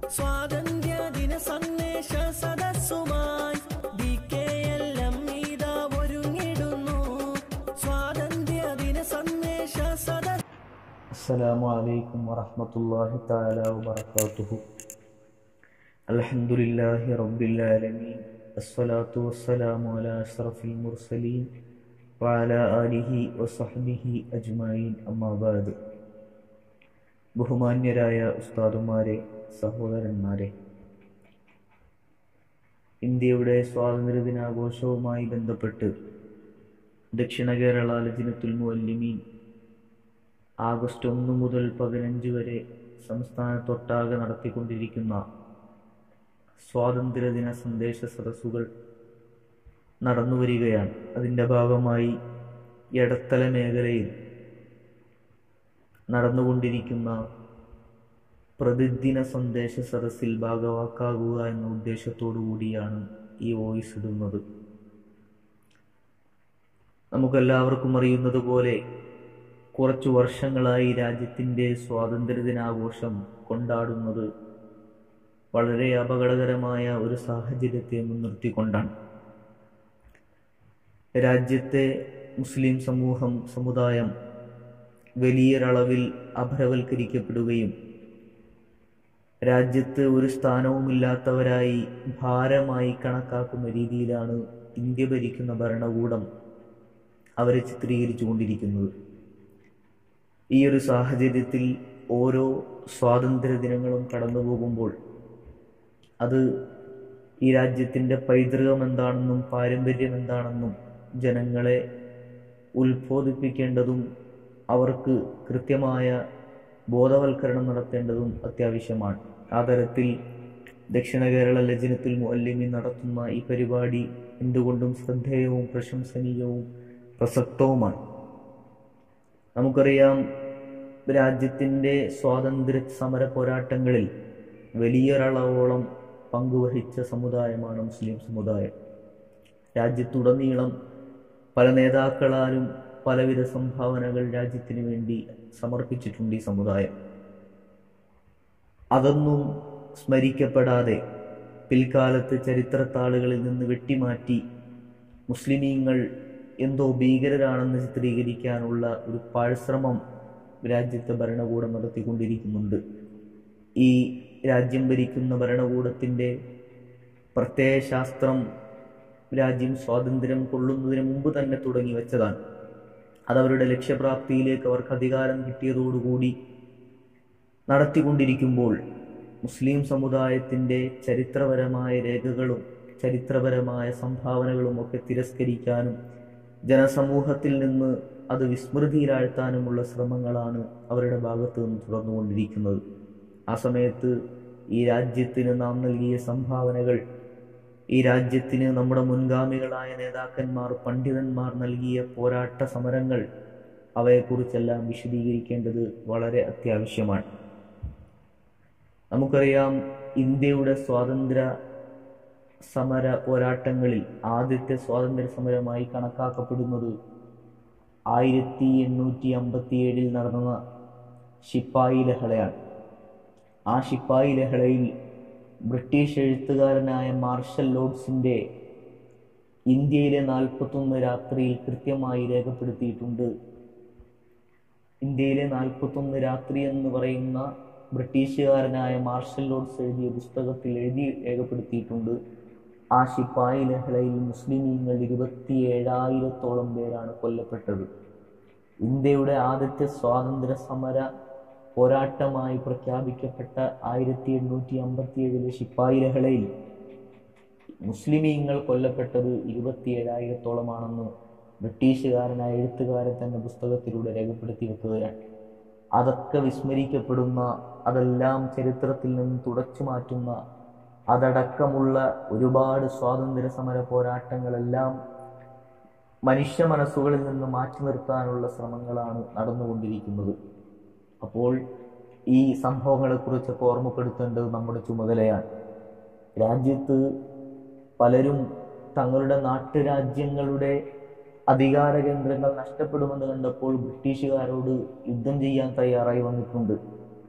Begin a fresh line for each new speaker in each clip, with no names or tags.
സ്വാതന്ത്ര്യ ദിന സന്ദേശ സദസ്സുമായി ബി കെ എൽ എം ഇതാ ഒരുങ്ങിടുന്നു സ്വാതന്ത്ര്യ ദിന സന്ദേശ സദസ്
السلام عليكم ورحمة الله تعالى وبركاته الحمد لله رب العالمين الصلاة والسلام على أشرف المرسلين وعلى آله وصحبه أجمعين أما بعد ബഹുമാന്യരായ ഉസ്താദുമാരെ സഹോദരന്മാരെ ഇന്ത്യയുടെ സ്വാതന്ത്ര്യദിനാഘോഷവുമായി ബന്ധപ്പെട്ട് ദക്ഷിണ കേരള ലജിനത്തുൽ മുഅല്ലിമീൻ ആഗസ്റ്റ് ഒന്ന് മുതൽ പതിനഞ്ച് വരെ സംസ്ഥാനത്തൊട്ടാകെ നടത്തിക്കൊണ്ടിരിക്കുന്ന സ്വാതന്ത്ര്യദിന സന്ദേശ സദസ്സുകൾ നടന്നു വരികയാണ് അതിൻ്റെ ഭാഗമായി എടത്തല മേഖലയിൽ നടന്നുകൊണ്ടിരിക്കുന്ന പ്രതിദിന സന്ദേശ സദസ്സിൽ ഭാഗവാക്കാകുക എന്ന ഉദ്ദേശത്തോടു കൂടിയാണ് ഈ വോയിസ് ഇടുന്നത് നമുക്കെല്ലാവർക്കും അറിയുന്നത് പോലെ കുറച്ചു വർഷങ്ങളായി രാജ്യത്തിൻ്റെ സ്വാതന്ത്ര്യദിനാഘോഷം കൊണ്ടാടുന്നത് വളരെ അപകടകരമായ ഒരു സാഹചര്യത്തെ മുൻനിർത്തിക്കൊണ്ടാണ് രാജ്യത്തെ മുസ്ലിം സമൂഹം സമുദായം വലിയൊരളവിൽ അപരവൽക്കരിക്കപ്പെടുകയും രാജ്യത്ത് ഒരു സ്ഥാനവുമില്ലാത്തവരായി ഭാരമായി കണക്കാക്കുന്ന രീതിയിലാണ് ഇന്ത്യ ഭരിക്കുന്ന ഭരണകൂടം അവരെ ചിത്രീകരിച്ചു കൊണ്ടിരിക്കുന്നത് ഈ ഒരു സാഹചര്യത്തിൽ ഓരോ സ്വാതന്ത്ര്യ ദിനങ്ങളും കടന്നു പോകുമ്പോൾ അത് ഈ രാജ്യത്തിൻ്റെ പൈതൃകം എന്താണെന്നും പാരമ്പര്യം എന്താണെന്നും ജനങ്ങളെ ഉത്ബോധിപ്പിക്കേണ്ടതും അവർക്ക് കൃത്യമായ ബോധവൽക്കരണം നടത്തേണ്ടതും അത്യാവശ്യമാണ് ആ തരത്തിൽ ദക്ഷിണ കേരള ലജനത്തുൽ മുഅല്ലിമി നടത്തുന്ന ഈ പരിപാടി എന്തുകൊണ്ടും ശ്രദ്ധേയവും പ്രശംസനീയവും പ്രസക്തവുമാണ് നമുക്കറിയാം രാജ്യത്തിൻ്റെ സ്വാതന്ത്ര്യ സമര പോരാട്ടങ്ങളിൽ വലിയൊരളവോളം പങ്കുവഹിച്ച സമുദായമാണ് മുസ്ലിം സമുദായം രാജ്യത്തുടനീളം പല നേതാക്കളാലും പലവിധ സംഭാവനകൾ രാജ്യത്തിന് വേണ്ടി സമർപ്പിച്ചിട്ടുണ്ട് ഈ സമുദായം അതൊന്നും സ്മരിക്കപ്പെടാതെ പിൽക്കാലത്ത് ചരിത്രത്താളുകളിൽ നിന്ന് വെട്ടിമാറ്റി മുസ്ലിമീങ്ങൾ എന്തോ ഭീകരരാണെന്ന് ചിത്രീകരിക്കാനുള്ള ഒരു പാഴ്ശ്രമം രാജ്യത്തെ ഭരണകൂടം നടത്തിക്കൊണ്ടിരിക്കുന്നുണ്ട് ഈ രാജ്യം ഭരിക്കുന്ന ഭരണകൂടത്തിൻ്റെ പ്രത്യയശാസ്ത്രം രാജ്യം സ്വാതന്ത്ര്യം കൊള്ളുന്നതിന് മുമ്പ് തന്നെ തുടങ്ങി വെച്ചതാണ് അതവരുടെ ലക്ഷ്യപ്രാപ്തിയിലേക്ക് അവർക്ക് അധികാരം കിട്ടിയതോടുകൂടി നടത്തിക്കൊണ്ടിരിക്കുമ്പോൾ മുസ്ലിം സമുദായത്തിൻ്റെ ചരിത്രപരമായ രേഖകളും ചരിത്രപരമായ സംഭാവനകളും ഒക്കെ തിരസ്കരിക്കാനും ജനസമൂഹത്തിൽ നിന്ന് അത് വിസ്മൃതിയിലാഴ്ത്താനുമുള്ള ശ്രമങ്ങളാണ് അവരുടെ ഭാഗത്ത് നിന്ന് തുടർന്നുകൊണ്ടിരിക്കുന്നത് ആ സമയത്ത് ഈ രാജ്യത്തിന് നാം നൽകിയ സംഭാവനകൾ ഈ രാജ്യത്തിന് നമ്മുടെ മുൻഗാമികളായ നേതാക്കന്മാർ പണ്ഡിതന്മാർ നൽകിയ പോരാട്ട സമരങ്ങൾ അവയെക്കുറിച്ചെല്ലാം വിശദീകരിക്കേണ്ടത് വളരെ അത്യാവശ്യമാണ് നമുക്കറിയാം ഇന്ത്യയുടെ സ്വാതന്ത്ര്യ സമര പോരാട്ടങ്ങളിൽ ആദ്യത്തെ സ്വാതന്ത്ര്യ സമരമായി കണക്കാക്കപ്പെടുന്നത് ആയിരത്തി എണ്ണൂറ്റി അമ്പത്തി ഏഴിൽ നടന്ന ശിപ്പായി ലഹളയാണ് ആ ശിപ്പായി ലഹളയിൽ ബ്രിട്ടീഷ് എഴുത്തുകാരനായ മാർഷൽ ലോഡ്സിൻ്റെ ഇന്ത്യയിലെ നാൽപ്പത്തൊന്ന് രാത്രിയിൽ കൃത്യമായി രേഖപ്പെടുത്തിയിട്ടുണ്ട് ഇന്ത്യയിലെ നാൽപ്പത്തൊന്ന് രാത്രി എന്ന് പറയുന്ന ബ്രിട്ടീഷുകാരനായ മാർഷൽ ലോഡ്സ് എഴുതിയ പുസ്തകത്തിൽ എഴുതി രേഖപ്പെടുത്തിയിട്ടുണ്ട് ആ ശിപ്പായി ലഹളയിൽ മുസ്ലിമീങ്ങൾ ഇരുപത്തി ഏഴായിരത്തോളം പേരാണ് കൊല്ലപ്പെട്ടത് ഇന്ത്യയുടെ ആദ്യത്തെ സ്വാതന്ത്ര്യ സമര പോരാട്ടമായി പ്രഖ്യാപിക്കപ്പെട്ട ആയിരത്തി എണ്ണൂറ്റി അമ്പത്തി ഏഴിലെ ശിപ്പായി ലഹളയിൽ മുസ്ലിമീങ്ങൾ കൊല്ലപ്പെട്ടത് ഇരുപത്തി ഏഴായിരത്തോളമാണെന്ന് ബ്രിട്ടീഷുകാരനായ എഴുത്തുകാരൻ തന്റെ പുസ്തകത്തിലൂടെ രേഖപ്പെടുത്തി വെക്കുകയാണ് അതൊക്കെ വിസ്മരിക്കപ്പെടുന്ന അതെല്ലാം ചരിത്രത്തിൽ നിന്ന് തുടച്ചു മാറ്റുന്ന അതടക്കമുള്ള ഒരുപാട് സ്വാതന്ത്ര്യ സമര പോരാട്ടങ്ങളെല്ലാം മനുഷ്യ മനസ്സുകളിൽ നിന്ന് മാറ്റി നിർത്താനുള്ള ശ്രമങ്ങളാണ് നടന്നുകൊണ്ടിരിക്കുന്നത് അപ്പോൾ ഈ സംഭവങ്ങളെക്കുറിച്ചൊക്കെ ഓർമ്മപ്പെടുത്തേണ്ടത് നമ്മുടെ ചുമതലയാണ് രാജ്യത്ത് പലരും തങ്ങളുടെ നാട്ടുരാജ്യങ്ങളുടെ അധികാര കേന്ദ്രങ്ങൾ നഷ്ടപ്പെടുമെന്ന് കണ്ടപ്പോൾ ബ്രിട്ടീഷുകാരോട് യുദ്ധം ചെയ്യാൻ തയ്യാറായി വന്നിട്ടുണ്ട്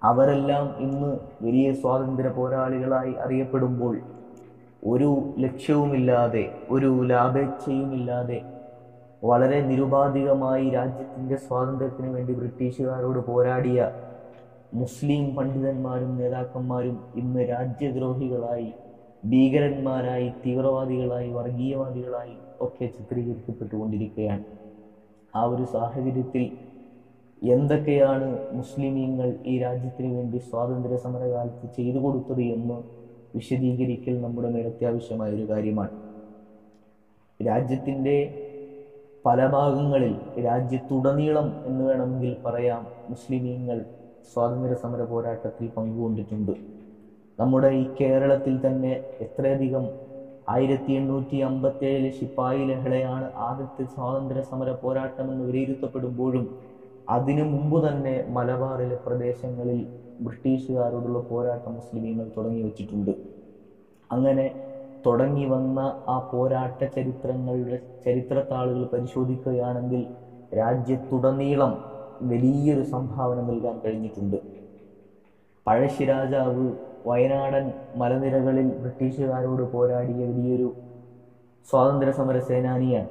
അവരെല്ലാം ഇന്ന് വലിയ സ്വാതന്ത്ര്യ പോരാളികളായി അറിയപ്പെടുമ്പോൾ ഒരു ലക്ഷ്യവുമില്ലാതെ ഒരു ലാഭേച്ഛയുമില്ലാതെ വളരെ നിരുപാധികമായി രാജ്യത്തിൻ്റെ സ്വാതന്ത്ര്യത്തിന് വേണ്ടി ബ്രിട്ടീഷുകാരോട് പോരാടിയ മുസ്ലിം പണ്ഡിതന്മാരും നേതാക്കന്മാരും ഇന്ന് രാജ്യദ്രോഹികളായി ഭീകരന്മാരായി തീവ്രവാദികളായി വർഗീയവാദികളായി ഒക്കെ ചിത്രീകരിക്കപ്പെട്ടുകൊണ്ടിരിക്കുകയാണ് ആ ഒരു സാഹചര്യത്തിൽ എന്തൊക്കെയാണ് മുസ്ലിമീങ്ങൾ ഈ രാജ്യത്തിന് വേണ്ടി സ്വാതന്ത്ര്യ സമരകാലത്ത് ചെയ്തു കൊടുത്തത് എന്ന് വിശദീകരിക്കൽ നമ്മുടെ മേൽ അത്യാവശ്യമായ ഒരു കാര്യമാണ് രാജ്യത്തിൻ്റെ പല ഭാഗങ്ങളിൽ രാജ്യത്തുടനീളം എന്ന് വേണമെങ്കിൽ പറയാം മുസ്ലിമീങ്ങൾ സ്വാതന്ത്ര്യ സമര പോരാട്ടത്തിൽ പങ്കുകൊണ്ടിട്ടുണ്ട് നമ്മുടെ ഈ കേരളത്തിൽ തന്നെ എത്രയധികം ആയിരത്തി എണ്ണൂറ്റി അമ്പത്തി ഏഴിലെ ശിപ്പായി ലഹളയാണ് ആദ്യത്തെ സ്വാതന്ത്ര്യ സമര പോരാട്ടം എന്ന് വിലയിരുത്തപ്പെടുമ്പോഴും അതിനു മുമ്പ് തന്നെ മലബാറിലെ പ്രദേശങ്ങളിൽ ബ്രിട്ടീഷുകാരോടുള്ള പോരാട്ടം മുസ്ലിമീങ്ങൾ തുടങ്ങി വച്ചിട്ടുണ്ട് അങ്ങനെ തുടങ്ങി വന്ന ആ പോരാട്ട ചരിത്രങ്ങളുടെ ചരിത്രത്താളുകൾ പരിശോധിക്കുകയാണെങ്കിൽ രാജ്യത്തുടനീളം വലിയൊരു സംഭാവന നൽകാൻ കഴിഞ്ഞിട്ടുണ്ട് പഴശ്ശിരാജാവ് വയനാടൻ മലനിരകളിൽ ബ്രിട്ടീഷുകാരോട് പോരാടിയ വലിയൊരു സ്വാതന്ത്ര്യ സമര സേനാനിയാണ്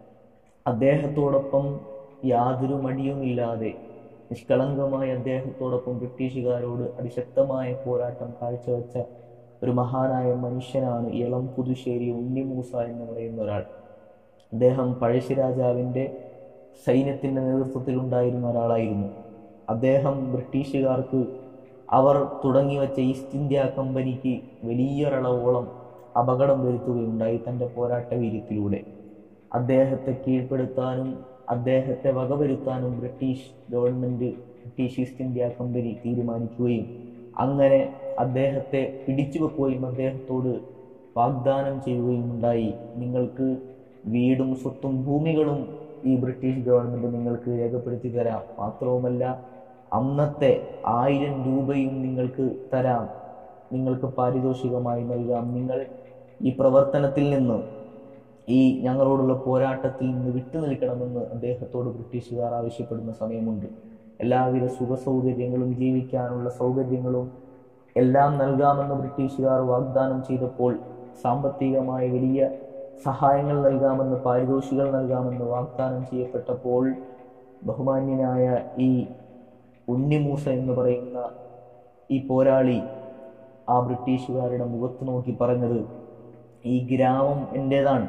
അദ്ദേഹത്തോടൊപ്പം യാതൊരു മടിയുമില്ലാതെ നിഷ്കളങ്കമായ അദ്ദേഹത്തോടൊപ്പം ബ്രിട്ടീഷുകാരോട് അതിശക്തമായ പോരാട്ടം കാഴ്ചവെച്ച ഒരു മഹാനായ മനുഷ്യനാണ് ഇളം പുതുശ്ശേരി ഉണ്ണിമൂസ എന്ന് പറയുന്ന ഒരാൾ അദ്ദേഹം പഴശ്ശിരാജാവിൻ്റെ സൈന്യത്തിൻ്റെ നേതൃത്വത്തിലുണ്ടായിരുന്ന ഒരാളായിരുന്നു അദ്ദേഹം ബ്രിട്ടീഷുകാർക്ക് അവർ തുടങ്ങി വച്ച ഈസ്റ്റ് ഇന്ത്യ കമ്പനിക്ക് വലിയൊരളവോളം അപകടം വരുത്തുകയുണ്ടായി തൻ്റെ പോരാട്ട വീര്യത്തിലൂടെ അദ്ദേഹത്തെ കീഴ്പ്പെടുത്താനും അദ്ദേഹത്തെ വകവരുത്താനും British government British East India Company തീരുമാനിക്കുകയും അങ്ങനെ അദ്ദേഹത്തെ പിടിച്ചു വെക്കുകയും അദ്ദേഹത്തോട് വാഗ്ദാനം ചെയ്യുകയും ഉണ്ടായി നിങ്ങൾക്ക് വീടും സ്വത്തും ഭൂമികളും ഈ ബ്രിട്ടീഷ് ഗവൺമെൻറ് നിങ്ങൾക്ക് രേഖപ്പെടുത്തി തരാം മാത്രവുമല്ല അന്നത്തെ ആയിരം രൂപയും നിങ്ങൾക്ക് തരാം നിങ്ങൾക്ക് പാരിതോഷികമായി നൽകാം നിങ്ങൾ ഈ പ്രവർത്തനത്തിൽ നിന്ന് ഈ ഞങ്ങളോടുള്ള പോരാട്ടത്തിൽ നിന്ന് വിട്ടുനിൽക്കണമെന്ന് അദ്ദേഹത്തോട് ബ്രിട്ടീഷുകാർ ആവശ്യപ്പെടുന്ന സമയമുണ്ട് എല്ലാവിധ സുഖ സൗകര്യങ്ങളും ജീവിക്കാനുള്ള സൗകര്യങ്ങളും എല്ലാം നൽകാമെന്ന് ബ്രിട്ടീഷുകാർ വാഗ്ദാനം ചെയ്തപ്പോൾ സാമ്പത്തികമായ വലിയ സഹായങ്ങൾ നൽകാമെന്ന് പാരിതോഷികൾ നൽകാമെന്ന് വാഗ്ദാനം ചെയ്യപ്പെട്ടപ്പോൾ ബഹുമാന്യനായ ഈ ഉണ്ണിമൂസ എന്ന് പറയുന്ന ഈ പോരാളി ആ ബ്രിട്ടീഷുകാരുടെ മുഖത്ത് നോക്കി പറഞ്ഞത് ഈ ഗ്രാമം എൻ്റേതാണ്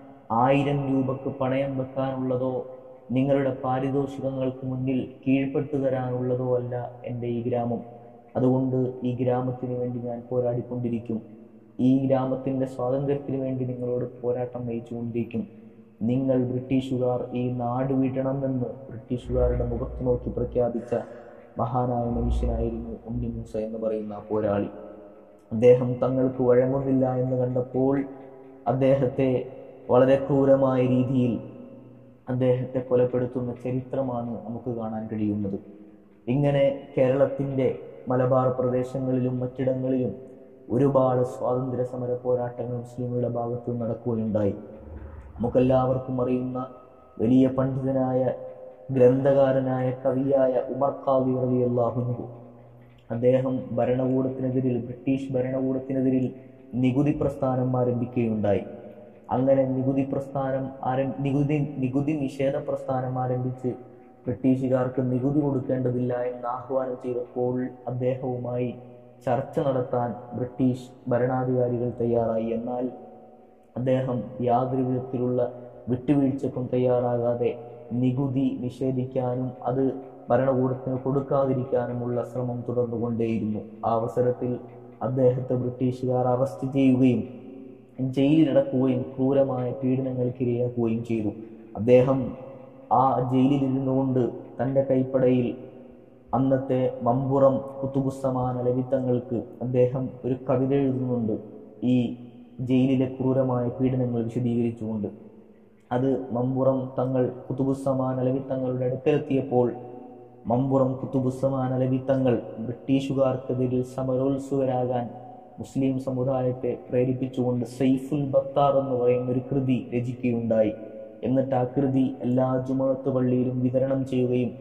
ആയിരം രൂപക്ക് പണയം വെക്കാനുള്ളതോ നിങ്ങളുടെ പാരിതോഷികങ്ങൾക്ക് മുന്നിൽ കീഴ്പ്പെട്ടു തരാനുള്ളതോ അല്ല എൻ്റെ ഈ ഗ്രാമം അതുകൊണ്ട് ഈ ഗ്രാമത്തിന് വേണ്ടി ഞാൻ പോരാടിക്കൊണ്ടിരിക്കും ഈ ഗ്രാമത്തിൻ്റെ സ്വാതന്ത്ര്യത്തിന് വേണ്ടി നിങ്ങളോട് പോരാട്ടം നയിച്ചുകൊണ്ടിരിക്കും നിങ്ങൾ ബ്രിട്ടീഷുകാർ ഈ നാട് വിടണമെന്ന് ബ്രിട്ടീഷുകാരുടെ മുഖത്ത് നോക്കി പ്രഖ്യാപിച്ച മഹാനായ മനുഷ്യനായിരുന്നു ഉണ്ണിമൂസ എന്ന് പറയുന്ന ആ പോരാളി അദ്ദേഹം തങ്ങൾക്ക് വഴങ്ങുന്നില്ല എന്ന് കണ്ടപ്പോൾ അദ്ദേഹത്തെ വളരെ ക്രൂരമായ രീതിയിൽ അദ്ദേഹത്തെ കൊലപ്പെടുത്തുന്ന ചരിത്രമാണ് നമുക്ക് കാണാൻ കഴിയുന്നത് ഇങ്ങനെ കേരളത്തിൻ്റെ മലബാർ പ്രദേശങ്ങളിലും മറ്റിടങ്ങളിലും ഒരുപാട് സ്വാതന്ത്ര്യ സമര പോരാട്ടങ്ങൾ മുസ്ലിങ്ങളുടെ ഭാഗത്ത് നടക്കുകയുണ്ടായി നമുക്കെല്ലാവർക്കും അറിയുന്ന വലിയ പണ്ഡിതനായ ഗ്രന്ഥകാരനായ കവിയായ ഉമർ ഖാദി റളിയല്ലാഹുഅൻഹു അദ്ദേഹം ഭരണകൂടത്തിനെതിരിൽ ബ്രിട്ടീഷ് ഭരണകൂടത്തിനെതിരിൽ നികുതി പ്രസ്ഥാനം ആരംഭിക്കുകയുണ്ടായി അങ്ങനെ നികുതി പ്രസ്ഥാനം ആരം നികുതി നികുതി നിഷേധ പ്രസ്ഥാനം ആരംഭിച്ച് ബ്രിട്ടീഷുകാർക്ക് നികുതി കൊടുക്കേണ്ടതില്ല എന്ന് ആഹ്വാനം ചെയ്തപ്പോൾ അദ്ദേഹവുമായി ചർച്ച നടത്താൻ ബ്രിട്ടീഷ് ഭരണാധികാരികൾ തയ്യാറായി എന്നാൽ അദ്ദേഹം യാതൊരു വിധത്തിലുള്ള വിട്ടുവീഴ്ചക്കും തയ്യാറാകാതെ നികുതി നിഷേധിക്കാനും അത് ഭരണകൂടത്തിന് കൊടുക്കാതിരിക്കാനുമുള്ള ശ്രമം തുടർന്നുകൊണ്ടേയിരുന്നു ആ അവസരത്തിൽ അദ്ദേഹത്തെ ബ്രിട്ടീഷുകാർ അറസ്റ്റ് ചെയ്യുകയും ജയിലിലടക്കുകയും ക്രൂരമായ പീഡനങ്ങൾക്ക് ഇരയാക്കുകയും ചെയ്തു അദ്ദേഹം ആ ജയിലിലിരുന്നു കൊണ്ട് തൻ്റെ കൈപ്പടയിൽ അന്നത്തെ മമ്പുറം കുത്തുബുസ്സമാന ലവിത്തങ്ങൾക്ക് അദ്ദേഹം ഒരു കവിത എഴുതുന്നുണ്ട് ഈ ജയിലിലെ ക്രൂരമായ പീഡനങ്ങൾ വിശദീകരിച്ചുകൊണ്ട് അത് മമ്പുറം തങ്ങൾ കുത്തുബുസ്സമാൻ അലവി തങ്ങളുടെ അടുക്കലെത്തിയപ്പോൾ മമ്പുറം കുത്തുബുസ്സമാൻ അലവി തങ്ങൾ ബ്രിട്ടീഷുകാർക്കെതിരിൽ സമരോത്സുകരാകാൻ മുസ്ലിം സമുദായത്തെ പ്രേരിപ്പിച്ചുകൊണ്ട് സൈഫുൽ ബത്താർ എന്ന് പറയുന്ന ഒരു കൃതി രചിക്കുകയുണ്ടായി എന്നിട്ട് ആ കൃതി എല്ലാ ജുമഅത്ത് പള്ളിയിലും വിതരണം ചെയ്യുകയും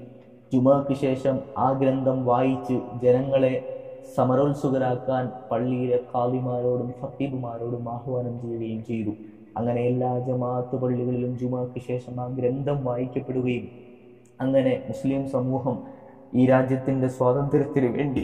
ജുമാക്ക് ശേഷം ആ ഗ്രന്ഥം വായിച്ച് ജനങ്ങളെ സമരോത്സുകരാക്കാൻ പള്ളിയിലെ ഖാദിമാരോടും ഫത്തീബുമാരോടും ആഹ്വാനം ചെയ്യുകയും ചെയ്തു അങ്ങനെ എല്ലാ ജമാഅത്ത് പള്ളികളിലും ജുമാക്ക് ശേഷം ആ ഗ്രന്ഥം വായിക്കപ്പെടുകയും അങ്ങനെ മുസ്ലിം സമൂഹം ഈ രാജ്യത്തിൻ്റെ സ്വാതന്ത്ര്യത്തിന് വേണ്ടി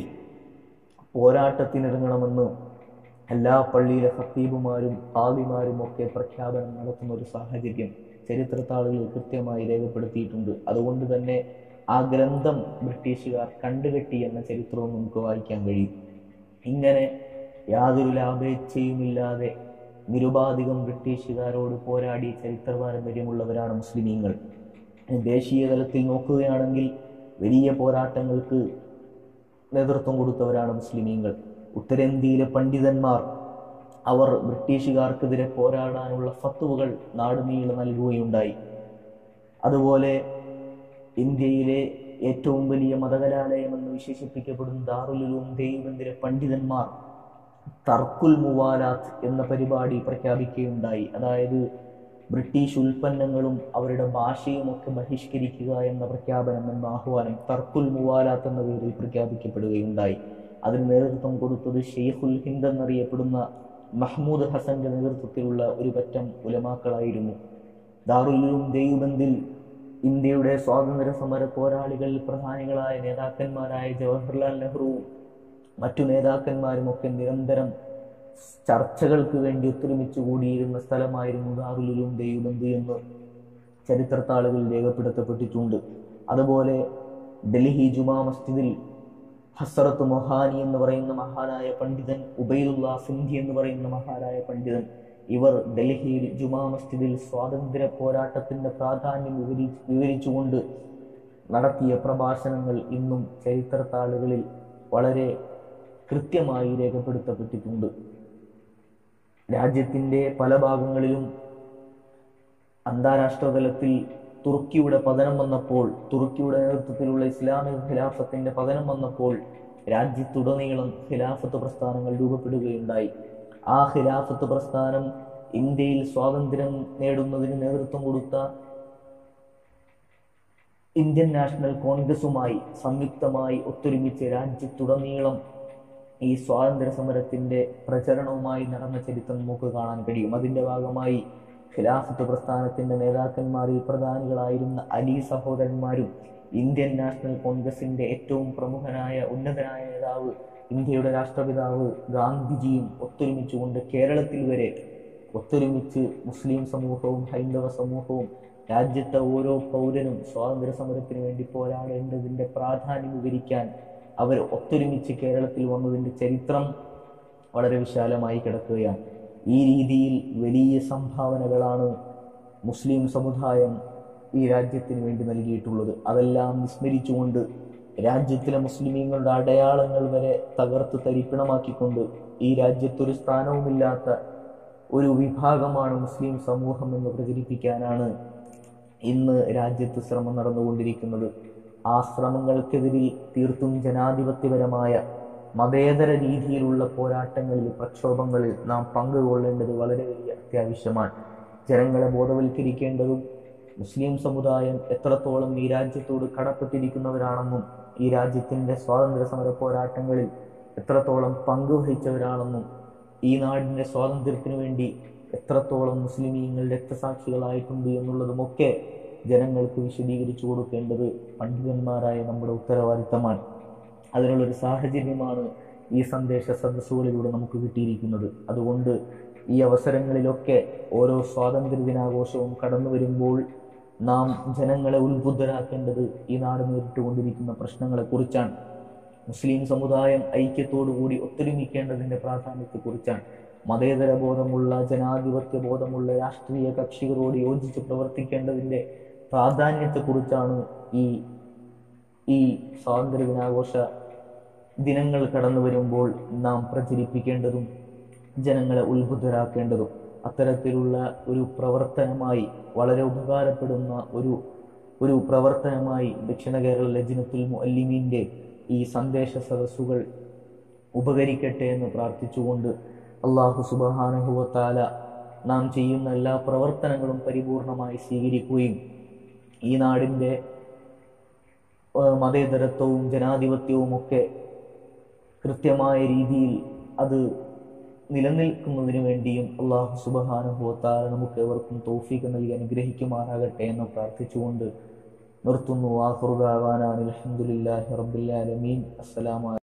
പോരാട്ടത്തിനിറങ്ങണമെന്ന് എല്ലാ പള്ളിയിലെ ഹത്തീബുമാരും ഹാദിമാരും ഒക്കെ പ്രഖ്യാപനം നടത്തുന്ന ഒരു സാഹചര്യം ചരിത്രത്താളുകൾ കൃത്യമായി രേഖപ്പെടുത്തിയിട്ടുണ്ട് അതുകൊണ്ട് തന്നെ ആ ഗ്രന്ഥം ബ്രിട്ടീഷുകാർ കണ്ടുകെട്ടി എന്ന ചരിത്രവും നമുക്ക് വായിക്കാൻ കഴിയും ഇങ്ങനെ യാതൊരു ലാഭേച്ഛയുമില്ലാതെ നിരുപാധികം ബ്രിട്ടീഷുകാരോട് പോരാടി ചരിത്ര പാരമ്പര്യമുള്ളവരാണ് മുസ്ലിമീങ്ങൾ ദേശീയ തലത്തിൽ നോക്കുകയാണെങ്കിൽ വലിയ പോരാട്ടങ്ങൾക്ക് നേതൃത്വം കൊടുത്തവരാണ് മുസ്ലിമീങ്ങൾ ഉത്തരേന്ത്യയിലെ പണ്ഡിതന്മാർ അവർ ബ്രിട്ടീഷുകാർക്കെതിരെ പോരാടാനുള്ള ഫത്തുവകൾ നാടുനീളെ നൽകുകയുണ്ടായി അതുപോലെ ഇന്ത്യയിലെ ഏറ്റവും വലിയ മതകലാലയമെന്ന് വിശേഷിപ്പിക്കപ്പെടുന്ന ദാറുലുലൂം ദേവബന്ദിലെ പണ്ഡിതന്മാർ തർക്കുൽ മുവാലാത്ത് എന്ന പരിപാടി പ്രഖ്യാപിക്കുകയുണ്ടായി അതായത് ബ്രിട്ടീഷ് ഉൽപ്പന്നങ്ങളും അവരുടെ ഭാഷയും ഒക്കെ ബഹിഷ്കരിക്കുക എന്ന പ്രഖ്യാപനം എന്ന ആഹ്വാനം തർക്കുൽ മുവാലാത്ത് എന്ന പേരിൽ പ്രഖ്യാപിക്കപ്പെടുകയുണ്ടായി അതിന് നേതൃത്വം കൊടുത്തത് ഷെയ്ഖുൽ ഹിന്ദ് എന്നറിയപ്പെടുന്ന മഹ്മൂദ് ഹസന്റെ നേതൃത്വത്തിലുള്ള ഒരു പറ്റം ഉലമാക്കളായിരുന്നു ദാറുലും ദേവബന്ദിൽ ഇന്ത്യയുടെ സ്വാതന്ത്ര്യ സമര പോരാളികളിൽ പ്രധാനികളായ നേതാക്കന്മാരായ ജവഹർലാൽ നെഹ്റുവും മറ്റു നേതാക്കന്മാരും ഒക്കെ നിരന്തരം ചർച്ചകൾക്ക് വേണ്ടി ഒത്തൊരുമിച്ച് കൂടിയിരുന്ന സ്ഥലമായിരുന്നു ദാറുലും ദേവബന്ദി എന്ന് ചരിത്രത്താളുകളിൽ രേഖപ്പെടുത്തപ്പെട്ടിട്ടുണ്ട് അതുപോലെ ഡൽഹി ജുമാ മസ്ജിദിൽ ഹസറത്ത് മൊഹാനി എന്ന് പറയുന്ന മഹാനായ പണ്ഡിതൻ ഉബൈദുല്ല സിന്ധി എന്ന് പറയുന്ന മഹാനായ പണ്ഡിതൻ ഇവർ ഡൽഹിയിൽ ജുമാ മസ്ജിദിൽ സ്വാതന്ത്ര്യ പോരാട്ടത്തിന്റെ പ്രാധാന്യം വിവരി വിവരിച്ചുകൊണ്ട് നടത്തിയ പ്രഭാഷണങ്ങൾ ഇന്നും ചരിത്രത്താളുകളിൽ വളരെ കൃത്യമായി രേഖപ്പെടുത്തപ്പെട്ടിട്ടുണ്ട് രാജ്യത്തിന്റെ പല ഭാഗങ്ങളിലും അന്താരാഷ്ട്ര തലത്തിൽ തുർക്കിയുടെ പതനം വന്നപ്പോൾ തുർക്കിയുടെ നേതൃത്വത്തിലുള്ള ഇസ്ലാമിക ഖിലാഫത്തിന്റെ പതനം വന്നപ്പോൾ രാജ്യത്തുടനീളം ഖിലാഫത്ത് പ്രസ്ഥാനങ്ങൾ രൂപപ്പെടുകയുണ്ടായി ആ ഖിലാഫത്ത് പ്രസ്ഥാനം ഇന്ത്യയിൽ സ്വാതന്ത്ര്യം നേടുന്നതിന് നേതൃത്വം കൊടുത്ത ഇന്ത്യൻ നാഷണൽ കോൺഗ്രസുമായി സംയുക്തമായി ഒത്തൊരുമിച്ച് രാജ്യത്തുടനീളം ഈ സ്വാതന്ത്ര്യ സമരത്തിന്റെ പ്രചരണവുമായി നടന്ന ചരിത്രം നമുക്ക് കാണാൻ കഴിയും അതിന്റെ ഭാഗമായി ഖിലാഫത്ത് പ്രസ്ഥാനത്തിന്റെ നേതാക്കന്മാരിൽ പ്രധാനികളായിരുന്ന അലി സഹോദരന്മാരും ഇന്ത്യൻ നാഷണൽ കോൺഗ്രസിന്റെ ഏറ്റവും പ്രമുഖനായ ഉന്നതനായ നേതാവ് ഇന്ത്യയുടെ രാഷ്ട്രപിതാവ് ഗാന്ധിജിയും ഒത്തൊരുമിച്ചുകൊണ്ട് കേരളത്തിൽ വരെ ഒത്തൊരുമിച്ച് മുസ്ലിം സമൂഹവും ഹൈന്ദവ സമൂഹവും രാജ്യത്തെ ഓരോ പൗരനും സ്വാതന്ത്ര്യ സമരത്തിന് വേണ്ടി പോരാടേണ്ടതിന്റെ പ്രാധാന്യം വിവരിക്കാൻ അവർ ഒത്തൊരുമിച്ച് കേരളത്തിൽ വന്നതിന്റെ ചരിത്രം വളരെ വിശാലമായി കിടക്കുകയാണ് ഈ രീതിയിൽ വലിയ സംഭാവനകളാണ് മുസ്ലിം സമുദായം ഈ രാജ്യത്തിന് വേണ്ടി നൽകിയിട്ടുള്ളത് അതെല്ലാം വിസ്മരിച്ചുകൊണ്ട് രാജ്യത്തിലെ മുസ്ലിമീങ്ങളുടെ അടയാളങ്ങൾ വരെ തകർത്ത് തരിപ്പിണമാക്കിക്കൊണ്ട് ഈ രാജ്യത്തൊരു സ്ഥാനവുമില്ലാത്ത ഒരു വിഭാഗമാണ് മുസ്ലിം സമൂഹം എന്ന് പ്രചരിപ്പിക്കാനാണ് ഇന്ന് രാജ്യത്ത് ശ്രമം നടന്നുകൊണ്ടിരിക്കുന്നത് ആ ശ്രമങ്ങൾക്കെതിരിൽ തീർത്തും ജനാധിപത്യപരമായ മതേതര രീതിയിലുള്ള പോരാട്ടങ്ങളിൽ പ്രക്ഷോഭങ്ങളിൽ നാം പങ്കുകൊള്ളേണ്ടത് വളരെ വലിയ അത്യാവശ്യമാണ് ജനങ്ങളെ ബോധവൽക്കരിക്കേണ്ടതും മുസ്ലിം സമുദായം എത്രത്തോളം ഈ രാജ്യത്തോട് കടപ്പെട്ടിരിക്കുന്നവരാണെന്നും ഈ രാജ്യത്തിന്റെ സ്വാതന്ത്ര്യ സമര പോരാട്ടങ്ങളിൽ എത്രത്തോളം പങ്കുവഹിച്ചവരാണെന്നും ഈ നാടിന്റെ സ്വാതന്ത്ര്യത്തിനു വേണ്ടി എത്രത്തോളം മുസ്ലിമീങ്ങൾ രക്തസാക്ഷികളായിട്ടുണ്ട് എന്നുള്ളതുമൊക്കെ ജനങ്ങൾക്ക് വിശദീകരിച്ചു കൊടുക്കേണ്ടത് പണ്ഡിതന്മാരായ നമ്മുടെ ഉത്തരവാദിത്തമാണ് അതിനുള്ളൊരു സാഹചര്യമാണ് ഈ സന്ദേശ സദസ്സുകളിലൂടെ നമുക്ക് കിട്ടിയിരിക്കുന്നത് അതുകൊണ്ട് ഈ അവസരങ്ങളിലൊക്കെ ഓരോ സ്വാതന്ത്ര്യ ദിനാഘോഷവും കടന്നു വരുമ്പോൾ നാം ജനങ്ങളെ ഉത്ബുദ്ധരാക്കേണ്ടത് ഈ നാട് നേരിട്ടുകൊണ്ടിരിക്കുന്ന പ്രശ്നങ്ങളെക്കുറിച്ചാണ് മുസ്ലിം സമുദായം ഐക്യത്തോടുകൂടി ഒത്തൊരുമിക്കേണ്ടതിന്റെ പ്രാധാന്യത്തെക്കുറിച്ചാണ് മതേതര ബോധമുള്ള ജനാധിപത്യ ബോധമുള്ള രാഷ്ട്രീയ കക്ഷികളോട് യോജിച്ച് പ്രവർത്തിക്കേണ്ടതിന്റെ പ്രാധാന്യത്തെക്കുറിച്ചാണ് ഈ ഈ സ്വാതന്ത്ര്യ ദിനാഘോഷ ദിനങ്ങൾ കടന്നു വരുമ്പോൾ നാം പ്രചരിപ്പിക്കേണ്ടതും ജനങ്ങളെ ഉത്ബുദ്ധരാക്കേണ്ടതും അത്തരത്തിലുള്ള ഒരു പ്രവർത്തനമായി വളരെ ഉപകാരപ്പെടുന്ന ഒരു ഒരു പ്രവർത്തനമായി ദക്ഷിണ കേരള ലജ്നത്തുൽ മുഅല്ലിമീൻ്റെ ഈ സന്ദേശ സദസ്സുകൾ ഉപകരിക്കട്ടെ എന്ന് പ്രാർത്ഥിച്ചുകൊണ്ട് അള്ളാഹു സുബഹാനുഭവത്താല നാം ചെയ്യുന്ന എല്ലാ പ്രവർത്തനങ്ങളും പരിപൂർണമായി സ്വീകരിക്കുകയും ഈ നാടിൻ്റെ ഏഹ് മതേതരത്വവും ജനാധിപത്യവും ഒക്കെ കൃത്യമായ രീതിയിൽ അത് നിലനിൽക്കുന്നതിന് വേണ്ടിയും അള്ളാഹു സുബഹാനുഭവത്താൽ നമുക്ക് എവർക്കും തൗഫീഖ് നൽകി അനുഗ്രഹിക്കുമാറാകട്ടെ എന്ന് പ്രാർത്ഥിച്ചുകൊണ്ട് നിർത്തുന്നു ആഹുറുദാവാനാൻ അലഹമുല്ലാഹി റബ്ബിൽ ആലമീൻ അസ്സലാമു